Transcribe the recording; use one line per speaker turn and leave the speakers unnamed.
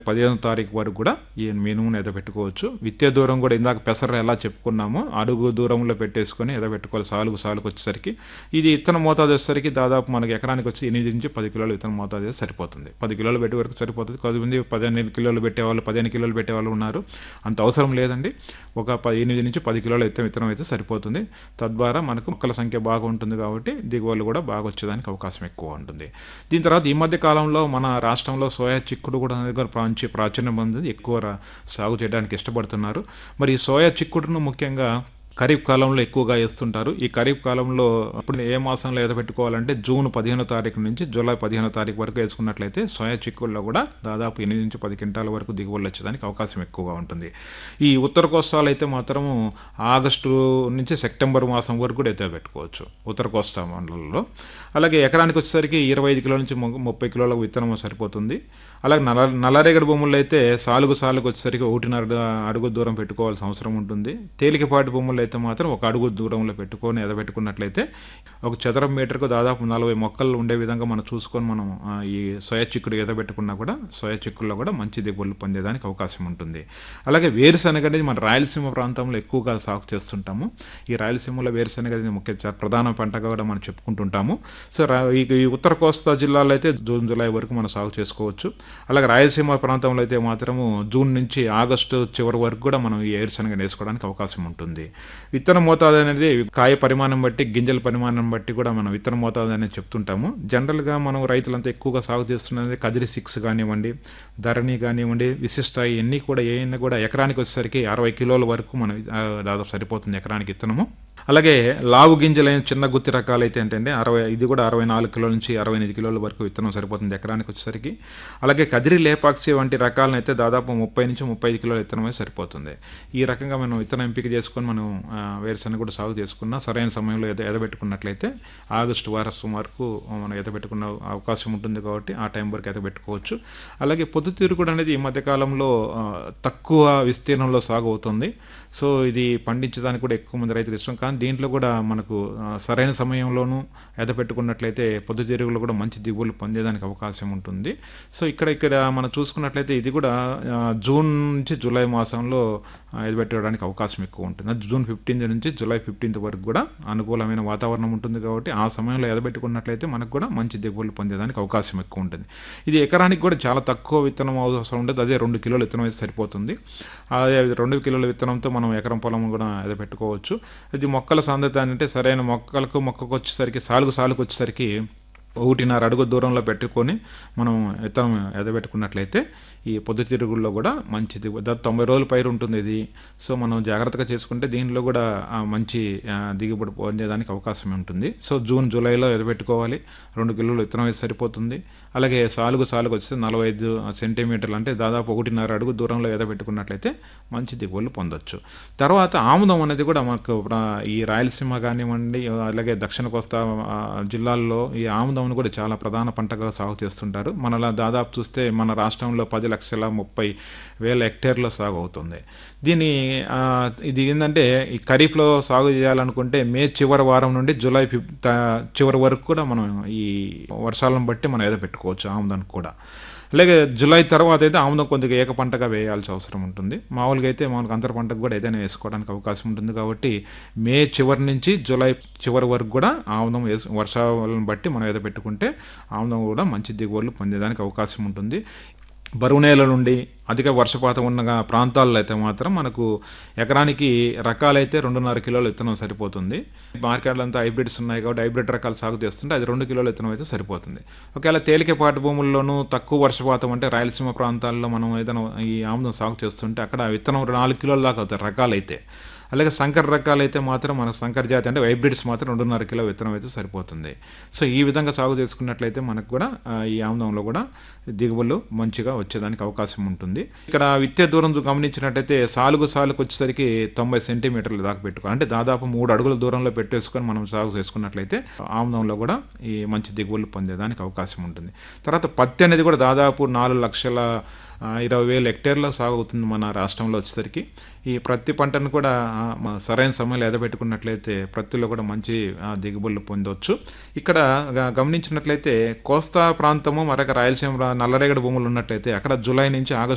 పదిహేను తారీఖు వరకు కూడా ఈ మినుమును ఎదబెట్టుకోవచ్చు విత్తే దూరం కూడా ఇందాక పెసర ఎలా చెప్పుకున్నామో అడుగు దూరంలో పెట్టేసుకొని ఎదబెట్టుకోవాలి సాలుగు సాలుగు వచ్చేసరికి ఇది ఇత్తన మోతాదు వచ్చేసరికి దాదాపు మనకి ఎకరానికి వచ్చి ఎనిమిది నుంచి పది కిలోలు ఇత్తన మోతాదు అయితే సరిపోతుంది పది కిలోలు పెట్టి వరకు సరిపోతుంది కొద్దిమంది పదిహేను కిలోలు పెట్టేవాళ్ళు పదిహేను కిలోలు పెట్టేవాళ్ళు ఉన్నారు అంత అవసరం లేదండి ఒక ప- ఎనిమిది నుంచి పది కిలోల ఇత్తనం విత్తనం అయితే సరిపోతుంది తద్వారా మనకు మొక్కల సంఖ్య బాగా ఉంటుంది కాబట్టి దిగుబడులు కూడా బాగా వచ్చేదానికి అవకాశం ఎక్కువ ఉంటుంది దీని తర్వాత ఈ మధ్య కాలంలో మన రాష్ట్రంలో సోయా చిక్కుడు కూడా అనేది కూడా మంచి ప్రాచుర్యం పొందింది ఎక్కువ రా- సాగు చేయడానికి ఇష్టపడుతున్నారు మరి ఈ సోయా చిక్కుడును ముఖ్యంగా ఖరీఫ్ కాలంలో ఎక్కువగా వేస్తుంటారు ఈ ఖరీఫ్ కాలంలో ఇప్పుడు ఏ మాసంలో ఏదో పెట్టుకోవాలంటే జూన్ పదిహేనో తారీఖు నుంచి జూలై పదిహేనో తారీఖు వరకు వేసుకున్నట్లయితే సోయా చిక్కుల్లో కూడా దాదాపు ఎనిమిది నుంచి పది క్వింటాల వరకు దిగుబడులు వచ్చేదానికి అవకాశం ఎక్కువగా ఉంటుంది ఈ ఉత్తర కోస్తాలు అయితే మాత్రము ఆగస్టు నుంచి సెప్టెంబర్ మాసం వరకు కూడా అయితే పెట్టుకోవచ్చు ఉత్తర కోస్తా మండలంలో అలాగే ఎకరానికి వచ్చేసరికి ఇరవై ఐదు కిలోల నుంచి ము- ముప్పై కిలోల విత్తనం సరిపోతుంది అలాగే నల్ల నల్లరేగడి భూముల్లో అయితే సాలుగు సాలుగు వచ్చేసరికి ఒకటిన్నర అడుగు దూరం పెట్టుకోవాల్సిన అవసరం ఉంటుంది తేలికపాటి భూముల్లో అయితే మాత్రం ఒక అడుగు దూరంలో పెట్టుకొని ఎదబెట్టుకున్నట్లయితే ఒక చదరం మీటర్కు దాదాపు నలభై మొక్కలు ఉండే విధంగా మనం చూసుకొని మనం ఆ, ఈ సోయా చిక్కుడు ఎదబెట్టుకున్నా కూడా సోయా చిక్కుల్లో కూడా మంచి దిగుబడులు పొందేదానికి అవకాశం ఉంటుంది అలాగే వేరుశనగ అనేది మన రాయలసీమ ప్రాంతంలో ఎక్కువగా సాగు చేస్తుంటాము ఈ రాయలసీమలో వేరుశనగ అనేది ముఖ్య చ- ప్రధాన పంటగా కూడా మనం చెప్పుకుంటుంటాము సో రా- ఈ ఈ ఉత్తర కోస్తా జిల్లాలో అయితే జూన్ జూలై వరకు మనం సాగు చేసుకోవచ్చు అలాగే రాయలసీమ ప్రాంతంలో అయితే మాత్రము జూన్ నుంచి ఆగస్టు చివరి వరకు కూడా మనం ఈ వేరుశనగ వేసుకోవడానికి అవకాశం ఉంటుంది విత్తన మోతాదు అనేది కాయ పరిమాణం బట్టి గింజల పరిమాణం బట్టి కూడా మనం విత్తన మోతాదు అనేది చెప్తుంటాము జనరల్గా మనం రైతులంతా ఎక్కువగా సాగు చేస్తున్నది కదిరి సిక్స్ కానివ్వండి ధరణి కానివ్వండి విశిష్ట ఇవన్నీ కూడా ఏమైనా కూడా ఎకరానికి వచ్చేసరికి అరవై కిలోల వరకు మనం ఆ, దాదాపు సరిపోతుంది ఎకరానికి విత్తనము అలాగే లావు గింజలైన చిన్న గుత్తి రకాలు అయితే ఏంటంటే అరవై ఇది కూడా అరవై నాలుగు కిలోల నుంచి అరవై ఎనిమిది కిలోల వరకు విత్తనం సరిపోతుంది ఎకరానికి వచ్చేసరికి అలాగే కదిరి లేపాక్సి వంటి రకాలను అయితే దాదాపు ముప్పై నుంచి ముప్పై ఐదు కిలోల విత్తనం అయితే సరిపోతుంది ఈ రకంగా మనం విత్తనం ఎంపిక చేసుకొని మనం ఆ, వేరుశనగ కూడా సాగు చేసుకున్నా సరైన సమయంలో ఎద ఎదబెట్టుకున్నట్లయితే ఆగస్టు వారసం వరకు మనం ఎదబెట్టుకున్న అవకాశం ఉంటుంది కాబట్టి ఆ టైం వరకు ఎదబెట్టుకోవచ్చు అలాగే పొద్దుతిరుగుడు అనేది ఈ మధ్యకాలంలో ఆ, తక్కువ విస్తీర్ణంలో సాగు అవుతుంది సో ఇది పండించడానికి కూడా ఎక్కువ మంది రైతులు ఇష్టం కానీ దీంట్లో కూడా మనకు ఆ, సరైన సమయంలోనూ ఎదపెట్టుకున్నట్లయితే పొద్దుతిరుగులు కూడా మంచి దిగుబడులు పొందేదానికి అవకాశం ఉంటుంది సో ఇక్కడ ఇక్కడ మనం చూసుకున్నట్లయితే ఇది కూడా ఆ, జూన్ నుంచి జూలై మాసంలో ఆ, ఎదబెట్టడానికి అవకాశం ఎక్కువ ఉంటుంది అది జూన్ ఫిఫ్టీన్త్ నుంచి జూలై ఫిఫ్టీన్త్ వరకు కూడా అనుకూలమైన వాతావరణం ఉంటుంది కాబట్టి ఆ సమయంలో ఎదబెట్టుకున్నట్లయితే మనకు కూడా మంచి దిగుబడులు పొందేదానికి అవకాశం ఎక్కువ ఉంటుంది ఇది ఎకరానికి కూడా చాలా తక్కువ విత్తనం అవసరం ఉంటుంది అదే రెండు కిలోల విత్తనం అయితే సరిపోతుంది అదే రెండు కిలోల విత్తనంతో మనం ఎకరం పొలం కూడా ఎద పెట్టుకోవచ్చు ఇది మొక్కల సాంద్రత అంటే సరైన మొక్కలకు మొక్కకు వచ్చేసరికి సాలుగు సాలుగు వచ్చేసరికి ఒకటిన్నర అడుగు దూరంలో పెట్టుకొని మనం విత్తనం ఎదబెట్టుకున్నట్లయితే ఈ పొద్దుతిరుగుల్లో కూడా మంచి దిగు దాదాపు తొంభై రోజుల పైరు ఉంటుంది ఇది సో మనం జాగ్రత్తగా చేసుకుంటే దీనిలో కూడా ఆ, మంచి ఆ, దిగుబడి పొందేదానికి అవకాశం ఉంటుంది సో జూన్ జూలైలో ఎదబెట్టుకోవాలి రెండు కిలోలు విత్తనం వేసి సరిపోతుంది అలాగే సాలుగు సాలుగు వచ్చేసి నలభై ఐదు సెంటీమీటర్లు అంటే దాదాపు ఒకటిన్నర అడుగు దూరంలో ఎదబెట్టుకున్నట్లయితే మంచి దిగుబడులు పొందొచ్చు తర్వాత ఆముదం అనేది కూడా మాకు ప్ర- ఈ రాయలసీమ కానివ్వండి అలాగే దక్షిణ కోస్తా ఆ, జిల్లాల్లో ఈ ఆముదం కూడా చాలా ప్రధాన పంటగా సాగు చేస్తుంటారు మనలా దాదాపు చూస్తే మన రాష్ట్రంలో పది లక్షల ముప్పై వేల హెక్టేర్లో సాగు అవుతుంది దీని ఆ, ఇది ఏంటంటే ఈ ఖరీఫ్లో సాగు చేయాలనుకుంటే మే చివరి వారం నుండి జూలై ఫిఫ్ త- చివరి వరకు కూడా మనం ఈ వర్షాలను బట్టి మనం ఏదో పెట్టుకోవచ్చు ఆముదానికి కూడా అలాగే జూలై తర్వాత అయితే ఆముదం కొద్దిగా ఏక పంటగా వేయాల్సిన అవసరం ఉంటుంది మామూలుగా అయితే మనకు అంతర పంటకు కూడా ఏదైనా వేసుకోవడానికి అవకాశం ఉంటుంది కాబట్టి మే చివరి నుంచి జూలై చివరి వరకు కూడా ఆముదం వేసు వర్షాలను బట్టి మనం ఏదో పెట్టుకుంటే ఆముదం కూడా మంచి దిగుబడులు పొందేదానికి అవకాశం ఉంటుంది బరువు నేల నుండి అధిక వర్షపాతం ఉన్న ప్రాంతాల్లో అయితే మాత్రం మనకు ఎకరానికి రకాలైతే రెండున్నర కిలోల విత్తనం సరిపోతుంది మార్కెట్లో అంతా హైబ్రిడ్స్ ఉన్నాయి కాబట్టి హైబ్రిడ్ రకాలు సాగు చేస్తుంటే అది రెండు కిలోల విత్తనం అయితే సరిపోతుంది ఒకవేళ తేలికపాటి భూముల్లోనూ తక్కువ వర్షపాతం అంటే రాయలసీమ ప్రాంతాల్లో మనం ఏదైనా ఈ ఆముదం సాగు చేస్తుంటే అక్కడ విత్తనం నాలుగు కిలోల దాకా అవుతాయి రకాలైతే అలాగే సంకర రకాలు అయితే మాత్రం మన సంకర జాతి అంటే హైబ్రిడ్స్ మాత్రం రెండున్నర కిలో విత్తనం అయితే సరిపోతుంది సో ఈ విధంగా సాగు చేసుకున్నట్లయితే మనకు కూడా ఆ, ఈ ఆముదంలో కూడా దిగుబడులు మంచిగా వచ్చేదానికి అవకాశం ఉంటుంది ఇక్కడ విత్తే దూరం గమనించినట్టయితే సాలుగు సాలుకు వచ్చేసరికి తొంభై సెంటీమీటర్లు దాకా పెట్టుకోవాలి అంటే దాదాపు మూడు అడుగుల దూరంలో పెట్టేసుకొని మనం సాగు చేసుకున్నట్లయితే ఆముదంలో కూడా ఈ మంచి దిగుబడులు పొందేదానికి అవకాశం ఉంటుంది తర్వాత పత్తి అనేది కూడా దాదాపు నాలుగు లక్షల ఆ, ఇరవై వేల హెక్టేర్లో సాగు అవుతుంది మన రాష్ట్రంలో వచ్చేసరికి ఈ ప్రతి పంటను కూడా ఆ, మ- సరైన సమయంలో ఎదబెట్టుకున్నట్లయితే ప్రత్తిలో కూడా మంచి ఆ, దిగుబడులు పొందవచ్చు ఇక్కడ గ- గమనించినట్లయితే కోస్తా ప్రాంతము మరొక రాయలసీమ రా- నల్లరేగడి భూములు ఉన్నట్లయితే అక్కడ జూలై నుంచి ఆగస్టు